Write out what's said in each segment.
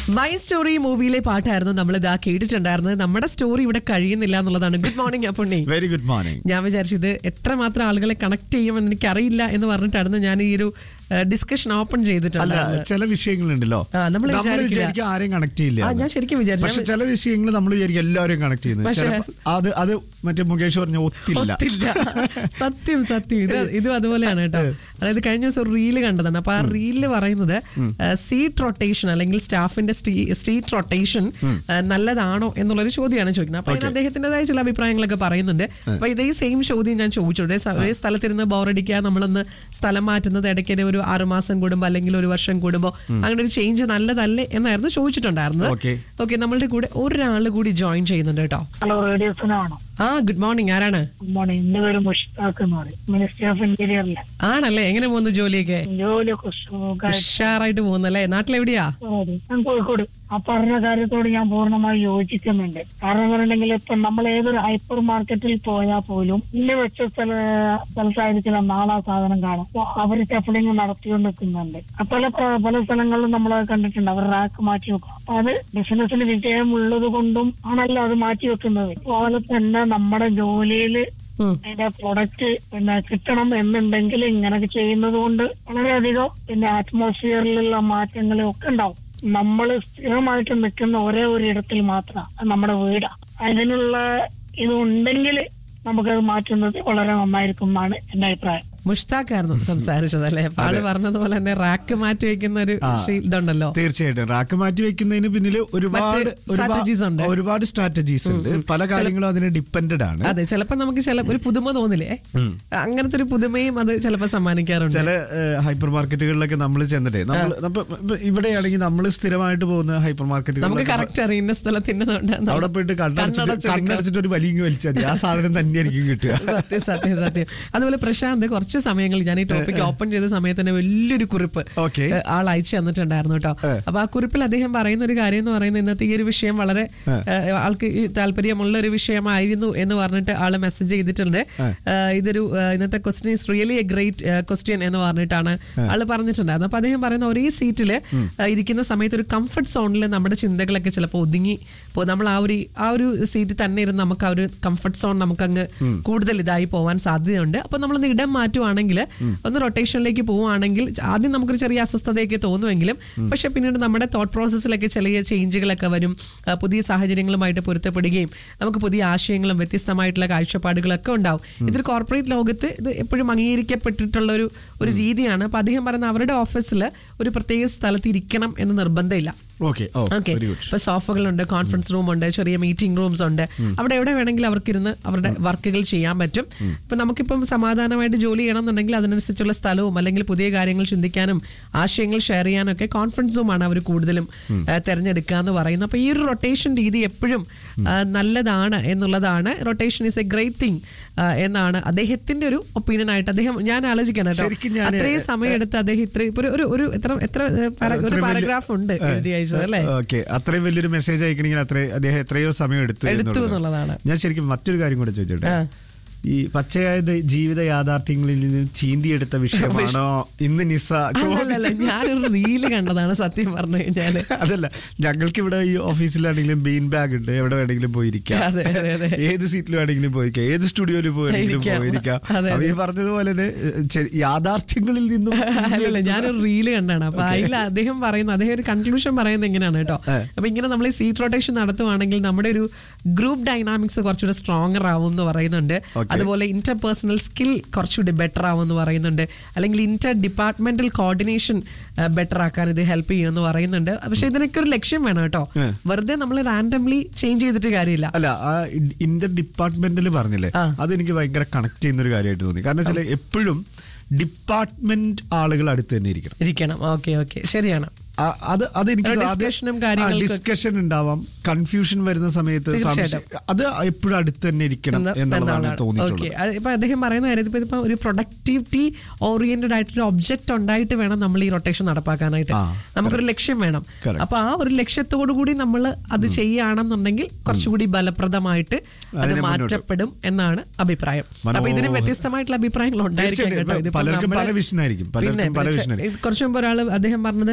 My story മൂവിയിലെ പാട്ടായിരുന്നു നമ്മൾ ഇതാ കേട്ടിട്ടുണ്ടായിരുന്നത് നമ്മുടെ സ്റ്റോറി ഇവിടെ കഴിയുന്നില്ല എന്നുള്ളതാണ് good morning Appunni very good morning ഞാൻ വിചാരിച്ചു ഇത് എത്രമാത്രം ആളുകളെ കണക്ട് ചെയ്യുമെന്ന് എനിക്കറിയില്ല എന്ന് പറഞ്ഞിട്ടായിരുന്നു ഞാൻ ഈ ഒരു ഡിസ്കഷൻ ഓപ്പൺ അല്ല ചെയ്തിട്ടുണ്ടായിരുന്നത് ചില വിഷയങ്ങളുണ്ടല്ലോ ആ, നമ്മള് വിചാരിക്കില്ല. വിചാരിക്കും ആരെയും കണക്ട് ചെയ്യില്ല ആ, ഞാൻ ശരിക്കും വിചാരിച്ചു. പക്ഷെ ചില വിഷയങ്ങൾ നമ്മൾ വിചാരിക്കും എല്ലാവരെയും കണക്ട് ചെയ്യുന്നത് പക്ഷേ- ചിലപ്പോ അത് അത് മറ്റേ മുകേഷ് പറഞ്ഞ ഒത്തില്ല ഒത്തില്ല സത്യം സത്യം ഇത് ഇതും അതുപോലെയാണ് കേട്ടോ അതായത് കഴിഞ്ഞ ദിവസം ഒരു റീല് കണ്ടതാണ് അപ്പൊ ആ റീലില് പറയുന്നത് സീറ്റ് റൊട്ടേഷൻ അല്ലെങ്കിൽ സ്റ്റാഫിന്റെ സീറ്റ് റൊട്ടേഷൻ നല്ലതാണോ എന്നുള്ളൊരു ചോദ്യമാണ് ചോദിക്കുന്നത് അപ്പൊ അതിന് അദ്ദേഹത്തിന്റേതായ ചില അഭിപ്രായങ്ങളൊക്കെ പറയുന്നുണ്ട് അപ്പൊ ഇതേ സെയിം ചോദ്യം ഞാൻ ചോദിച്ചു ഒരേ സ- ഒരേ സ്ഥലത്തിരുന്ന് ബോറടിക്കുക നമ്മളൊന്ന് സ്ഥലം മാറ്റുന്നത് ഇടയ്ക്ക് ഒരു ആറുമാസം കൂടുമ്പോ അല്ലെങ്കിൽ ഒരു വർഷം കൂടുമ്പോ അങ്ങനെ ഒരു ചേഞ്ച് നല്ലതല്ലേ എന്നായിരുന്നു ചോദിച്ചിട്ടുണ്ടായിരുന്നത് Okay. ഓക്കെ നമ്മളുടെ കൂടെ ഒരാൾ കൂടി ജോയിൻ ചെയ്യുന്നുണ്ട് കേട്ടോ ഹലോ റേഡിയോസിനാണോ ആ ഗുഡ് മോർണിംഗ് ആരാണ് ഗുഡ് മോർണിംഗ് എന്റെ പേര് മുഷ്താഖ് എന്ന് പറയും മിനിസ്ട്രി ഓഫ് ഇന്റീരിയറിലെ ആണല്ലേ എങ്ങനെ പോകുന്നു ജോലിയൊക്കെ ജോലിയൊക്കെ സുഖമായിട്ട് ഉഷാറായിട്ട് പോകുന്നല്ലേ നാട്ടിലെവിടെയാ പോകുന്നു. ഞാൻ കോഴിക്കോട് ആ പറഞ്ഞ കാര്യത്തോട് ഞാൻ പൂർണ്ണമായി യോജിക്കുന്നുണ്ട് കാരണം എന്ന് പറഞ്ഞിട്ടുണ്ടെങ്കിൽ ഇപ്പൊ നമ്മൾ ഏതൊരു ഹൈപ്പർ മാർക്കറ്റിൽ പോയാൽ പോലും ഇന്ന് വെച്ച സ്ഥല സ്ഥലത്തായിരിക്കില്ല നാളെ ആ സാധനം കാണും അപ്പൊ അവർ ഷഫിളിങ് നടത്തിക്കൊണ്ട് നിൽക്കുന്നുണ്ട് അപ്പൊ പല പ്ര- പല സ്ഥലങ്ങളിലും നമ്മൾ കണ്ടിട്ടുണ്ട് അവർ റാക്ക് മാറ്റി വെക്കും അപ്പൊ അത് ബിസിനസ്സിന് വിജയമുള്ളത് കൊണ്ടും ആണല്ലോ അത് മാറ്റി വെക്കുന്നത് അതുപോലെ തന്നെ നമ്മുടെ ജോലിയിൽ ഉം. അതിന്റെ പ്രൊഡക്റ്റ് പിന്നെ കിട്ടണം എന്നുണ്ടെങ്കിൽ ഇങ്ങനൊക്കെ ചെയ്യുന്നത് കൊണ്ട് വളരെയധികം പിന്നെ ആറ്റ്മോസ്ഫിയറിലുള്ള മാറ്റങ്ങളും ഒക്കെ ഉണ്ടാവും നമ്മൾ സ്ഥിരമായിട്ട് നിൽക്കുന്ന ഒരേ ഒരു ഇടത്തിൽ മാത്രം നമ്മുടെ വീടാണ് അതിനുള്ള ഇത് ഉണ്ടെങ്കിൽ നമുക്കത് മാറ്റുന്നത് വളരെ നന്നായിരിക്കും എന്നാണ് എന്റെ അഭിപ്രായം മുഷ്താഖായിരുന്നു സംസാരിച്ചത് അല്ലേ അപ്പൊ ആള് പറഞ്ഞതുപോലെ തന്നെ റാക്ക് മാറ്റി വെക്കുന്ന ഒരു ശീ- ഇതുണ്ടല്ലോ തീർച്ചയായിട്ടും റാക്ക് മാറ്റി വെക്കുന്നതിന് പിന്നിൽ ഒരുപാട് മറ്റ് strategies ഉണ്ട്. ഒരുപാട് ഒരുപാട് സ്ട്രാറ്റജീസ് ഉണ്ട് പല കാര്യങ്ങളും അതിന് ഡിപ്പെൻഡഡ് ആണ് അതെ ചിലപ്പോ നമുക്ക് ചില ഒരു പുതുമ തോന്നില്ലേ അങ്ങനത്തെ ഒരു പുതുമയും അത് ചിലപ്പോ സമ്മാനിക്കാറുണ്ട് ചില ഹൈപ്പർ മാർക്കറ്റുകളിലൊക്കെ നമ്മൾ ചെന്നിട്ടേ നമ്മൾ നമ്മ- ഇപ്പൊ ഇവിടെയാണെങ്കിൽ നമ്മൾ സ്ഥിരമായിട്ട് പോകുന്ന ഹൈപ്പർ നമുക്ക് മാർക്കറ്റുകൾ കറക്റ്റ് അറിയുന്ന സ്ഥലത്തിൻ്റെതുകൊണ്ട് അവിടെ പോയിട്ട് കണ്ണടച്ചിട്ട് കണ്ണടച്ചിട്ട് ഒരു വലിയ വലിച്ചാൽ മതി ആ സാധനം തന്നെയായിരിക്കും കിട്ടുക സത്യം സത്യം സത്യം അതുപോലെ പ്രശാന്ത് കുറച്ച് സമയങ്ങളിൽ ഞാൻ ഈ ടോപ്പിക് ഓപ്പൺ ചെയ്ത സമയത്ത് തന്നെ വലിയൊരു കുറിപ്പ് Okay. ഏഹ്, ആൾ അയച്ചു തന്നിട്ടുണ്ടായിരുന്നു കേട്ടോ ഏഹ്. അപ്പൊ ആ കുറിപ്പിൽ അദ്ദേഹം പറയുന്ന ഒരു കാര്യം എന്ന് പറയുന്നത് ഇന്നത്തെ ഈ ഒരു വിഷയം വളരെ ഏഹ്, ആൾക്ക് ഈ താല്പര്യമുള്ള ഒരു വിഷയമായിരുന്നു എന്ന് പറഞ്ഞിട്ട് ആള് മെസ്സേജ് ചെയ്തിട്ടുണ്ട് ഏഹ്, ഇതൊരു ഏഹ്, ഇന്നത്തെ question is really a great question എന്ന് പറഞ്ഞിട്ടാണ് ആള് പറഞ്ഞിട്ടുണ്ടായിരുന്നു അപ്പൊ അദ്ദേഹം പറയുന്ന ഒരേ സീറ്റില് ഇരിക്കുന്ന സമയത്ത് ഒരു കംഫർട്ട് സോണിൽ നമ്മുടെ ചിന്തകളൊക്കെ ചിലപ്പോൾ ഒതുങ്ങി പോ- നമ്മൾ ആ ഒരു ആ ഒരു സീറ്റിൽ തന്നെ ഇരുന്ന് നമുക്ക് ആ ഒരു കംഫർട്ട് സോൺ നമുക്ക് അങ്ങ് കൂടുതൽ ഇതായി പോവാൻ സാധ്യതയുണ്ട് അപ്പൊ നമ്മളൊന്ന് ഇടം മാറ്റുവാണെങ്കിൽ ഒന്ന് റൊട്ടേഷനിലേക്ക് പോവുകയാണെങ്കിൽ ആദ്യം നമുക്കൊരു ചെറിയ അസ്വസ്ഥതയൊക്കെ തോന്നുമെങ്കിലും പക്ഷെ പിന്നീട് നമ്മുടെ തോട്ട് പ്രോസസ്സിലൊക്കെ ചെറിയ ചേഞ്ചുകളൊക്കെ വരും ആ, പുതിയ സാഹചര്യങ്ങളുമായിട്ട് പൊരുത്തപ്പെടുകയും നമുക്ക് പുതിയ ആശയങ്ങളും വ്യത്യസ്തമായിട്ടുള്ള കാഴ്ചപ്പാടുകളൊക്കെ ഉണ്ടാവും ഇതൊരു കോർപ്പറേറ്റ് ലോകത്ത് ഇത് എപ്പോഴും അംഗീകരിക്കപ്പെട്ടിട്ടുള്ള ഒരു ഒരു രീതിയാണ് അപ്പൊ അദ്ദേഹം പറയുന്ന അവരുടെ ഓഫീസിൽ ഒരു പ്രത്യേക സ്ഥലത്ത് ഇരിക്കണം എന്ന് നിർബന്ധമില്ല okay oh okay very good ഇപ്പൊ സോഫകളുണ്ട് കോൺഫറൻസ് റൂം ഉണ്ട് ചെറിയ മീറ്റിംഗ് റൂംസ് ഉണ്ട് അവിടെ എവിടെ വേണമെങ്കിലും അവർക്ക് ഇരുന്ന് അവരുടെ വർക്കുകൾ ചെയ്യാൻ പറ്റും ഇപ്പൊ നമുക്കിപ്പം സമാധാനമായിട്ട് ജോലി ചെയ്യണം എന്നുണ്ടെങ്കിൽ അതിനനുസരിച്ചുള്ള സ്ഥലവും അല്ലെങ്കിൽ പുതിയ കാര്യങ്ങൾ ചിന്തിക്കാനും ആശയങ്ങൾ ഷെയർ ചെയ്യാനും ഒക്കെ കോൺഫറൻസ് റൂം ആണ് അവർ കൂടുതലും ആ, തെരഞ്ഞെടുക്കുക എന്ന് പറയുന്നത് അപ്പൊ ഈ ഒരു റൊട്ടേഷൻ രീതി എപ്പോഴും ആ, നല്ലതാണ് എന്നുള്ളതാണ് rotation is a great thing എന്നാണ് അദ്ദേഹത്തിന്റെ ഒരു ഒപ്പീനിയൻ ആയിട്ട് അദ്ദേഹം ഞാൻ ആലോചിക്കണം കേട്ടോ ശരിക്കും ഞാന് അത്രയും സമയം എടുത്ത് അദ്ദേഹം ഇത്രയും ഇപ്പൊ ഒരു- ഒരു ഒരു എത്ര എത്ര ഏ, പാര- ഒരു പാരഗ്രാഫ് ഉണ്ട് എഴുതി അയച്ചത് അല്ലേ ഓക്കെ അത്രയും വലിയൊരു മെസ്സേജ് അയക്കണമെങ്കിൽ അത്രയും അദ്ദേഹം എത്രയോ സമയം എടുത്തു എടുത്തു എന്നുള്ളതാണ്. എന്നുള്ളതാണ് ഞാൻ ശരിക്കും മറ്റൊരു കാര്യം കൂടെ ചോദിച്ചോട്ടെ ആ. ഈ പച്ചയായ ദ- ജീവിത യാഥാർത്ഥ്യങ്ങളിൽ നിന്ന് ചീന്തിയെടുത്ത വിഷയമാണോ ഇന്ന് നിസ അല്ലല്ല ചോദിച്ചത്? ഞാനൊരു റീല് കണ്ടതാണ് സത്യം പറഞ്ഞു കഴിഞ്ഞാല് അതല്ല ഞങ്ങൾക്ക് ഇവിടെ ഈ ഓഫീസിലാണെങ്കിലും ബീൻ ബാഗ് ഉണ്ട് എവിടെ വേണമെങ്കിലും പോയിരിക്കാം അതെ, അതെ, അതെ. ഏത് സീറ്റിൽ വേണമെങ്കിലും പോയിരിക്കാം ഏത് സ്റ്റുഡിയോയിൽ വേണമെങ്കിലും ഇരിക്കാം. പോയിരിക്കാം അതെ, അപ്പൊ ഈ അതെ. പറഞ്ഞതുപോലെ തന്നെ ചെ- യാഥാർത്ഥ്യങ്ങളിൽ നിന്നും അല്ലല്ല ചീന്തിയെടുത്ത- ഞാനൊരു റീല് കണ്ടാണ് അപ്പൊ അതിൽ അദ്ദേഹം പറയുന്ന അദ്ദേഹം ഒരു കൺക്ലൂഷൻ പറയുന്നത് എങ്ങനെയാണ് കേട്ടോ ഏ. അപ്പൊ ഇങ്ങനെ നമ്മൾ ഈ സീറ്റ് റൊട്ടേഷൻ നടത്തുവാണെങ്കിൽ നമ്മുടെ ഒരു ഗ്രൂപ്പ് ഡൈനാമിക്സ് കുറച്ചുകൂടെ സ്ട്രോങ്ങർ ആവും എന്ന് പറയുന്നുണ്ട് Okay. അതുപോലെ ഇന്റർ പേഴ്സണൽ സ്കിൽ കുറച്ചുകൂടി ബെറ്റർ ആവും എന്ന് പറയുന്നുണ്ട് അല്ലെങ്കിൽ ഇന്റർ ഡിപ്പാർട്ട്മെന്റൽ കോർഡിനേഷൻ ബെറ്റർ ആക്കാൻ ഇത് ഹെൽപ്പ് ചെയ്യും എന്ന് പറയുന്നുണ്ട് പക്ഷെ ഇതിനൊക്കെ ഒരു ലക്ഷ്യം വേണം കേട്ടോ ഏ. വെറുതെ നമ്മൾ റാൻഡംലി ചേഞ്ച് ചെയ്തിട്ട് കാര്യമില്ല അല്ല ആ ഇന്റർ ഡിപ്പാർട്ട്മെന്റിൽ പറഞ്ഞില്ലേ ആ. അതെനിക്ക് ഭയങ്കര കണക്ട് ചെയ്യുന്ന ഒരു കാര്യമായിട്ട് തോന്നി കാരണം വെച്ചാൽ എപ്പോഴും ഡിപ്പാർട്ട്മെന്റ് ആളുകൾ അടുത്ത് തന്നെ ഇരിക്കണം ഇരിക്കണം ഓക്കെ ഓക്കെ ശരിയാണ് ആ- അത് അതെനിക്ക് ഒരു അത് discussion-ഉം കാര്യങ്ങൾക്കൊക്കെ- ഡിസ്കഷൻ ഉണ്ടാവാം കൺഫ്യൂഷൻ വരുന്ന സമയത്ത് തീർച്ചയായിട്ടും. സംശയം- അത് എപ്പോഴും അടുത്ത് തന്നെ ഇരിക്കണം എന്ന് എന്നുള്ളതാണ് എന്നാണ്. തോന്നിയിട്ടുള്ളത് ഓക്കേ. അത് ഇപ്പൊ അദ്ദേഹം പറയുന്ന കാര്യം ഇപ്പൊ ഇതിപ്പോ ഒരു പ്രൊഡക്ടിവിറ്റി ഓറിയന്റഡ് ആയിട്ടൊരു ഒബ്ജക്റ്റ് ഉണ്ടായിട്ട് വേണം നമ്മൾ ഈ റൊട്ടേഷൻ നടപ്പാക്കാനായിട്ട് ആ, നമുക്കൊരു ലക്ഷ്യം വേണം Correct. അപ്പൊ ആ ഒരു ലക്ഷ്യത്തോടു കൂടി നമ്മൾ അത് ചെയ്യുകയാണെന്നുണ്ടെങ്കിൽ കുറച്ചുകൂടി ഫലപ്രദമായിട്ട് അത് അതിനെ മുന്നോട്ട്. മാറ്റപ്പെടും എന്നാണ് അഭിപ്രായം മനോ- അപ്പൊ ഇതിന് വ്യത്യസ്തമായിട്ടുള്ള അഭിപ്രായങ്ങൾ ഉണ്ടായിരിക്കാം തീർച്ചയായിട്ടും. കേട്ടോ ഇതിപ്പോ പലർക്കും നമ്മള് പല vision ആയിരിക്കും. പലർക്കും പിന്നെ പല ചെ- vision ആയിരിക്കും. ഇത് കുറച്ചു മുമ്പ് ഒരാൾ അദ്ദേഹം പറഞ്ഞത് അദ്ദേഹത്തിന്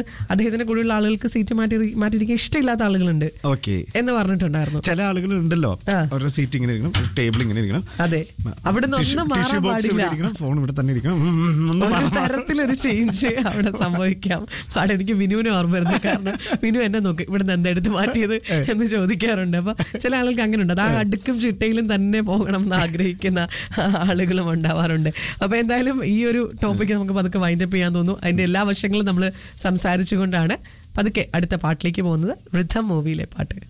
ഇതിന്റെ കൂടെയുള്ള ആളുകൾക്ക് സീറ്റ് മാറ്റി മാറ്റിയിരിക്കാൻ ഇഷ്ടമില്ലാത്ത ആളുകളുണ്ട് ഓക്കെ എന്ന് പറഞ്ഞിട്ടുണ്ടായിരുന്നു ചില ആളുകൾ ഉണ്ടല്ലോ ആ. അവരുടെ സീറ്റ് ഇങ്ങനെ ഇരിക്കണം ടേബിൾ ഇങ്ങനെ ഇരിക്കണം അതെ അവിടെ നിന്ന് ടിഷ്യൂ- ഒന്നും ടിഷ്യൂ മാറാൻ ബോക്സ് ഇവിടെ പാടില്ല ഇരിക്കണം ഫോൺ ഇവിടെ തന്നെ ഇരിക്കണം ഉം, ഉം, ഉം, ഒന്നും ഒരു മാറാൻ തരത്തിലൊരു ചേഞ്ച് അവിടെ സംഭവിക്കാം അവിടെ എനിക്ക് വിനുവിനെ ഓർമ്മ വരുന്നു കാരണം വിനു എന്നെ നോക്കി ഇവിടുന്ന് എന്താ എടുത്ത് മാറ്റിയത് എന്ന് ചോദിക്കാറുണ്ട് അപ്പൊ ചില ആളുകൾക്ക് അങ്ങനെ ഉണ്ട് അത് ആ അടുക്കും ചിട്ടയിലും തന്നെ പോകണം എന്ന് ആഗ്രഹിക്കുന്ന ആളുകളും ഉണ്ടാവാറുണ്ട് അപ്പൊ എന്തായാലും ഈ ഒരു ടോപ്പിക്ക് നമുക്ക് പതുക്കെ വൈൻഡപ്പ് ചെയ്യാൻ തോന്നുന്നു അതിന്റെ എല്ലാ വശങ്ങളും നമ്മൾ സംസാരിച്ചുകൊണ്ടാണ് പതുക്കെ അടുത്ത പാട്ടിലേക്ക് പോകുന്നത് വൃദ്ധം മൂവിയിലെ പാട്ട്